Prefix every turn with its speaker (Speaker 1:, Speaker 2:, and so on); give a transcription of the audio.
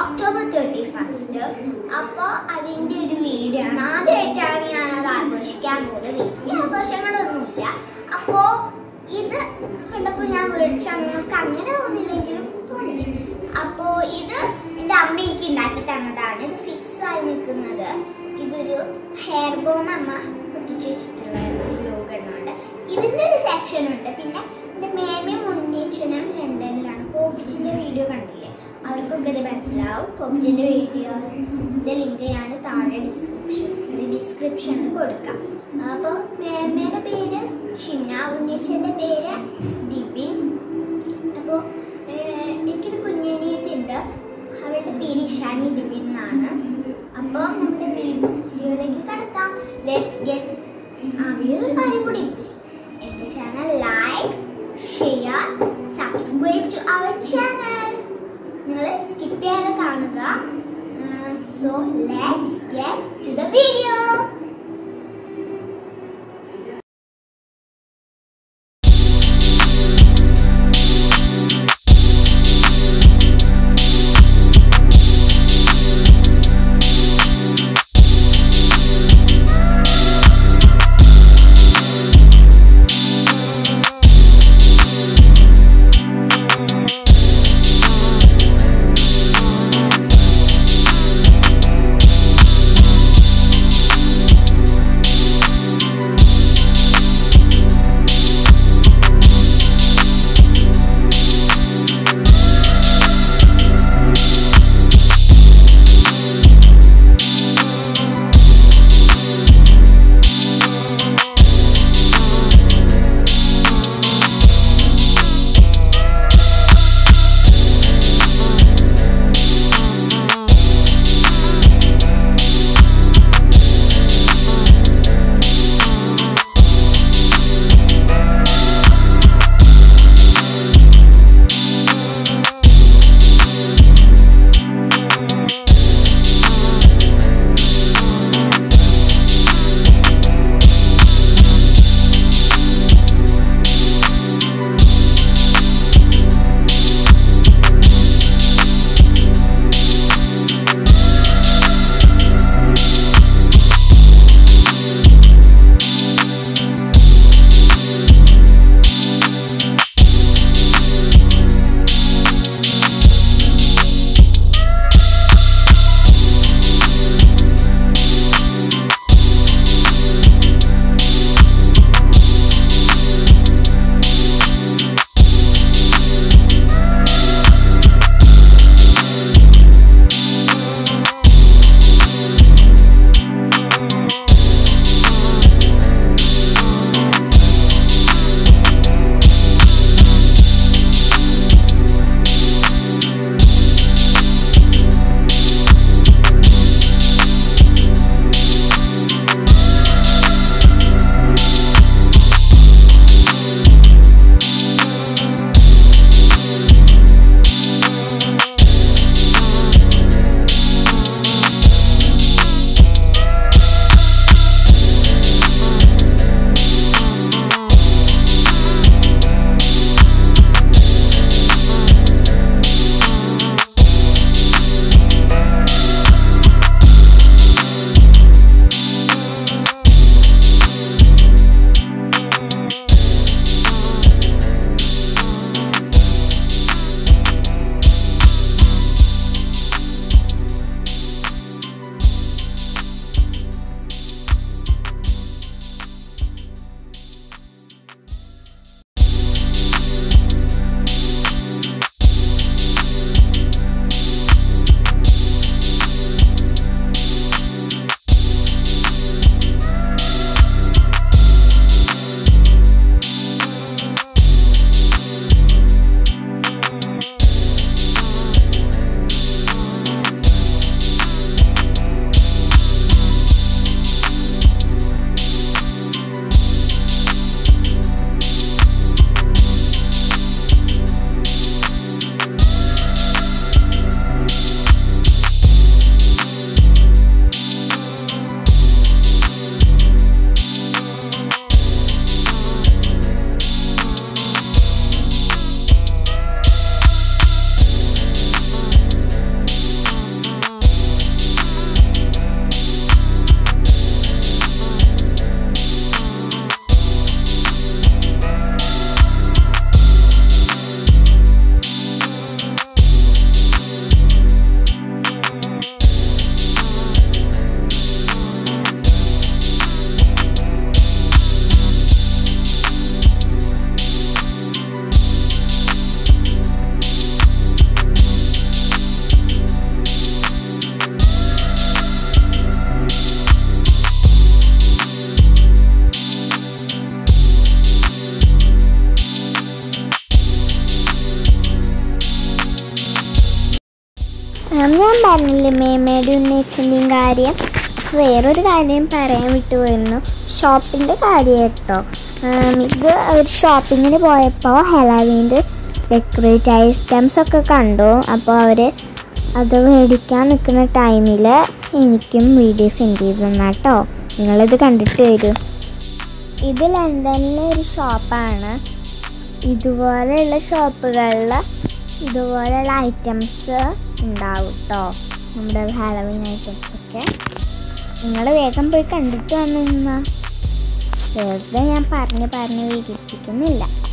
Speaker 1: October thirty first അപ്പോൾ അതിൻ്റെ ഒരു വീഡിയോ ആണ് ആദ്യമായിട്ടാണ് ഞാൻ അത് ആഘോഷിക്കാൻ പോകുന്നത് വലിയ ആഘോഷങ്ങളൊന്നുമില്ല അപ്പോൾ ഇത് കണ്ടപ്പോൾ ഞാൻ മേടിച്ചാണ് നമുക്ക് അങ്ങനെ തോന്നില്ലെങ്കിലും തോന്നി അപ്പോൾ ഇത് എൻ്റെ അമ്മ എനിക്ക് ഉണ്ടാക്കി തന്നതാണ് ഇത് ഫിക്സ് ആയി നിൽക്കുന്നത് ഇതൊരു ഹെയർ ബോം അമ്മ പൊട്ടിച്ച് വെച്ചിട്ടുള്ള ബ്ലോഗ് എണ്ണുണ്ട് ഇതിൻ്റെ ഒരു സെക്ഷൻ ഉണ്ട് പിന്നെ എൻ്റെ മേമയും ഉണ്ണീച്ചനും ലണ്ടനിലാണ് പോപ്പിച്ചിൻ്റെ വീഡിയോ കണ്ടില്ലേ അവർക്കൊക്കെ ഇത് മനസ്സിലാവും പോപ്പിച്ചിൻ്റെ വീഡിയോ ഇതിൻ്റെ ലിങ്ക് ഞാൻ താഴെ ഡിസ്ക്രിപ്ഷൻ ഡിസ്ക്രിപ്ഷനിൽ കൊടുക്കാം അപ്പോൾ മേമയുടെ പേര് ഷിംന ഉണ്ണീച്ചൻ്റെ പേര് ദിബിൻ അപ്പോൾ എനിക്കൊരു കുഞ്ഞനീത്തുണ്ട് അവളുടെ പേര് ഇഷാനി ദിബിൻ എന്നാണ് അപ്പോൾ നമ്മുടെ വീഡിയോയിലേക്ക് കടക്കാം ലെറ്റ്സ് ഗെറ്റ് ആ വേറൊരു കാര്യം കൂടി എൻ്റെ channel like share subscribe to our channel നിങ്ങൾ സ്കിപ്പ് ചെയ്യാതെ കാണുക so let's get to the video
Speaker 2: ഞാൻ പറഞ്ഞില്ലേ മേമയുടെ ഉന്നയിച്ചതിൻ്റെയും കാര്യം വേറൊരു കാര്യം പറയാൻ വിട്ടുപോയിരുന്നു ഷോപ്പിൻ്റെ കാര്യം കേട്ടോ ഉം, ഇത് അവർ ഷോപ്പിങ്ങിന് പോയപ്പോൾ ഹെലാവീൻ്റെ ഡെക്കറേറ്റ് ഐറ്റംസ് ഒക്കെ കണ്ടു അപ്പോൾ അവർ അത് മേടിക്കാൻ നിൽക്കുന്ന ടൈമിൽ എനിക്കും വീഡിയോ സെൻഡ് ചെയ്ത് തന്നാട്ടോ നിങ്ങളിത് കണ്ടിട്ട് വരൂ ഇത് ലണ്ടനിലെ ഒരു ഷോപ്പാണ് ഇതുപോലെയുള്ള ഷോപ്പുകളിൽ ഇതുപോലെയുള്ള ഐറ്റംസ് ഉണ്ടാവും കേട്ടോ നമ്മുടെ ഹാലവീൻ ഐറ്റംസ് ഒക്കെ നിങ്ങൾ വേഗം പോയി കണ്ടിട്ട് വന്നു നിന്നാ വെറുതെ ഞാൻ പറഞ്ഞ് പറഞ്ഞ് വീട്ടിപ്പിക്കുന്നില്ല